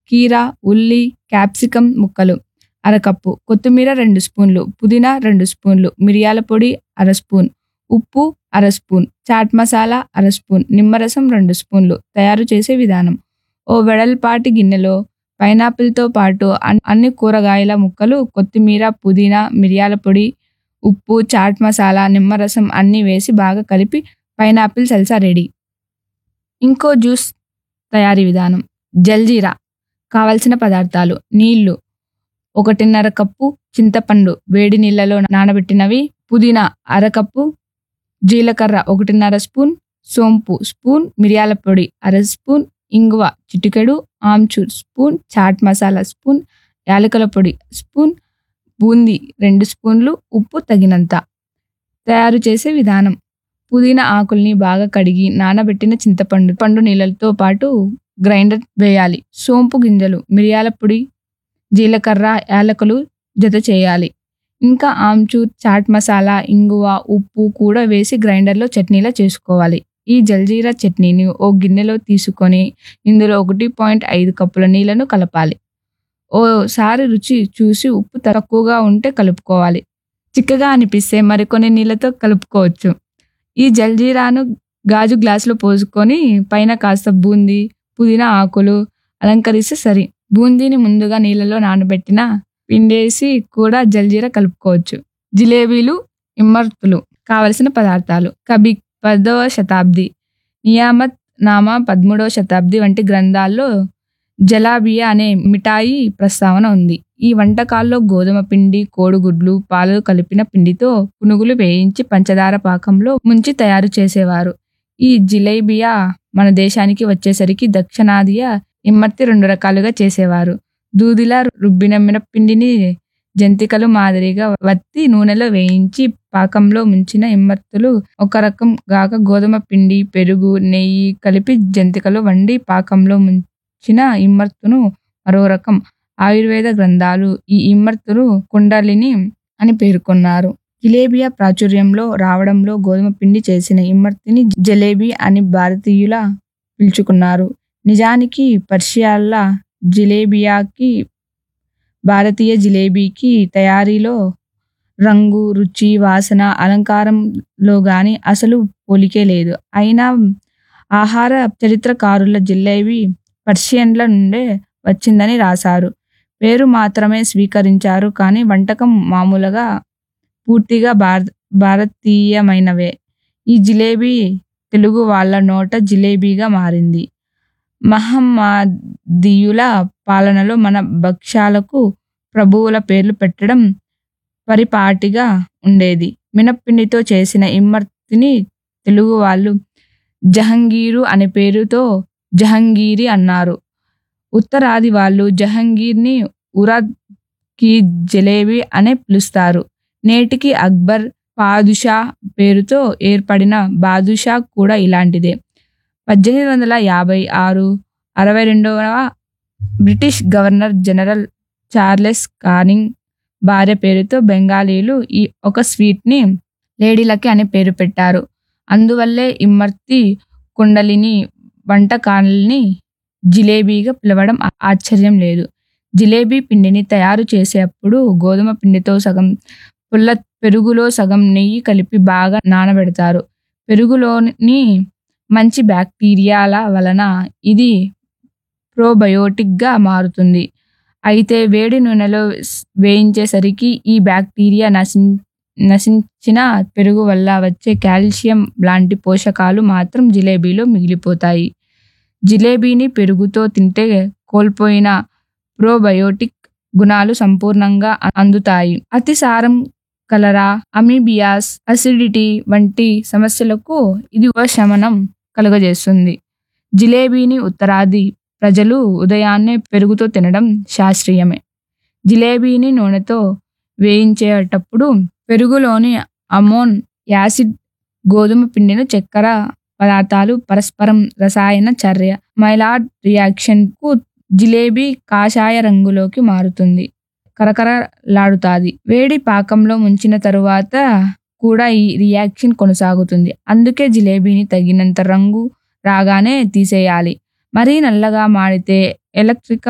కీర ఉల్లి క్యాప్సికం ముక్కలు అరకప్పు కొత్తిమీర రెండు స్పూన్లు పుదీనా రెండు స్పూన్లు మిరియాల పొడి అర స్పూన్ ఉప్పు అర స్పూన్ చాట్ మసాలా అర స్పూన్ నిమ్మరసం రెండు స్పూన్లు తయారు చేసే విధానం ఓ వెడల్పాటి గిన్నెలో పైనాపిల్తో పాటు అన్- అన్ని కూరగాయల ముక్కలు కొత్తిమీర పుదీనా మిరియాల పొడి ఉప్పు చాట్ మసాలా నిమ్మరసం అన్నీ వేసి బాగా కలిపి పైనాపిల్ సల్సా రెడీ ఇంకో జ్యూస్ తయారీ విధానం జల్జీరా కావలసిన పదార్థాలు నీళ్లు ఒకటిన్నర కప్పు చింతపండు వేడి నీళ్ళలో నానబెట్టినవి పుదీనా అరకప్పు జీలకర్ర ఒకటిన్నర స్పూన్ సోంపు స్పూన్ మిరియాల పొడి అర స్పూన్ ఇంగువ చిటికెడు ఆమ్చూర్ స్పూన్ చాట్ మసాలా స్పూన్ యాలకుల పొడి స్పూన్ బూందీ రెండు స్పూన్లు ఉప్పు తగినంత తయారు చేసే విధానం పుదీనా ఆకుల్ని బాగా కడిగి నానబెట్టిన చింతపండు పండు నీళ్ళతో పాటు గ్రైండర్ వేయాలి సోంపు గింజలు మిరియాల పొడి జీలకర్ర యాలకులు జత చేయాలి ఇంకా ఆమ్చూర్ చాట్ మసాలా ఇంగువ ఉప్పు కూడా వేసి గ్రైండర్లో చట్నీలా చేసుకోవాలి ఈ జల్జీరా చట్నీని ఓ గిన్నెలో తీసుకొని ఇందులో ఒకటి పాయింట్ ఐదు కప్పుల నీళ్లను కలపాలి ఓసారి రుచి చూసి ఉప్పు తక్కువగా ఉంటే కలుపుకోవాలి చిక్కగా అనిపిస్తే మరికొన్ని నీళ్ళతో కలుపుకోవచ్చు ఈ జల్జీరాను గాజు గ్లాసులో పోసుకొని పైన కాస్త బూందీ పుదీనా ఆకులు అలంకరిస్తే సరి బూందీని ముందుగా నీళ్ళలో నానబెట్టిన పిండేసి కూడా జల్జీరా కలుపుకోవచ్చు జిలేబీలు ఇమ్మర్తులు కావలసిన పదార్థాలు కబి పదవ శతాబ్ది నియామత్ నామా పదమూడవ శతాబ్ది వంటి గ్రంథాల్లో జలాబియా అనే మిఠాయి ప్రస్తావన ఉంది ఈ వంటకాల్లో గోధుమ పిండి కోడిగుడ్లు పాలు కలిపిన పిండితో పునుగులు వేయించి పంచదార పాకంలో ముంచి తయారు చేసేవారు ఈ జిలేబియా మన దేశానికి వచ్చేసరికి దక్షిణాదియ ఇమ్మర్తి రెండు రకాలుగా చేసేవారు దూదిలా రుబ్బిన మినప్పిండిని జంతికలు మాదిరిగా వత్తి నూనెలో వేయించి పాకంలో ముంచిన ఇమ్మర్తులు ఒక రకం గాక గోధుమ పిండి పెరుగు నెయ్యి కలిపి జంతికలు వండి పాకంలో ముంచిన ఇమ్మర్తును మరో రకం ఆయుర్వేద గ్రంథాలు ఈ ఇమ్మర్తులు కుండలిని అని పేర్కొన్నారు జిలేబియా ప్రాచుర్యంలో రావడంలో గోధుమ పిండి చేసిన ఇమ్మర్తిని జలేబీ అని భారతీయుల పిలుచుకున్నారు నిజానికి పర్షియాల జిలేబియాకి భారతీయ జిలేబీకి తయారీలో రంగు రుచి వాసన అలంకారంలో గాని అసలు పోలికే లేదు అయినా ఆహార చరిత్రకారుల జిలేబీ పర్షియన్ల నుండే వచ్చిందని రాశారు పేరు మాత్రమే స్వీకరించారు కానీ వంటకం మామూలుగా పూర్తిగా భారత భారతీయమైనవే ఈ జిలేబీ తెలుగు వాళ్ళ నోట జిలేబీగా మారింది మహమ్మదీయుల పాలనలో మన భక్ష్యాలకు ప్రభువుల పేర్లు పెట్టడం పరిపాటిగా ఉండేది మినప్పిండితో చేసిన ఇమ్మర్తిని తెలుగు వాళ్ళు జహంగీరు అనే పేరుతో జహంగీరి అన్నారు ఉత్తరాది వాళ్ళు జహంగీర్ని ఉరాద్ కి జలేబీ అనే పిలుస్తారు నేటికి అక్బర్ పాదుషా పేరుతో ఏర్పడిన బాదుషా కూడా ఇలాంటిదే పద్దెనిమిది వందల యాభై ఆరు అరవై రెండవ British governor general Charles Canning భార్య పేరుతో బెంగాలీలు ఈ ఒక స్వీట్ని లేడీలకి అనే పేరు పెట్టారు అందువల్లే ఇమ్మర్తి కుండలిని వంటకాలని జిలేబీగా పిలవడం ఆ- ఆశ్చర్యం లేదు జిలేబీ పిండిని తయారు చేసేటప్పుడు గోధుమ పిండితో సగం పుల్ల పెరుగులో సగం నెయ్యి కలిపి బాగా నానబెడతారు పెరుగులోని మంచి బ్యాక్టీరియాల వలన ఇది ప్రోబయోటిక్గా మారుతుంది అయితే వేడి నూనెలో స్- వేయించేసరికి ఈ బ్యాక్టీరియా నశిం నశించిన పెరుగు వల్ల వచ్చే కాల్షియం లాంటి పోషకాలు మాత్రం జిలేబీలో మిగిలిపోతాయి జిలేబీని పెరుగుతో తింటే కోల్పోయిన ప్రోబయోటిక్ గుణాలు సంపూర్ణంగా అ- అందుతాయి అతిసారం కలరా అమీబియాస్ అసిడిటీ వంటి సమస్యలకు ఇది ఉపశమనం కలుగజేస్తుంది జిలేబీని ఉత్తరాది ప్రజలు ఉదయాన్నే పెరుగుతో తినడం శాస్త్రీయమే జిలేబీని నూనెతో వేయించేటప్పుడు పెరుగులోని అమోన్ యాసిడ్ గోధుమ పిండిని చక్కెర పదార్థాలు పరస్పరం రసాయన చర్య మైలాడ్ రియాక్షన్ కు జిలేబీ కాషాయ రంగులోకి మారుతుంది కరకరలాడుతాది వేడి పాకంలో ముంచిన తరువాత కూడా ఈ రియాక్షన్ కొనసాగుతుంది అందుకే జిలేబీని తగినంత రంగు రాగానే తీసేయాలి మరీ నల్లగా మాడితే ఎలక్ట్రిక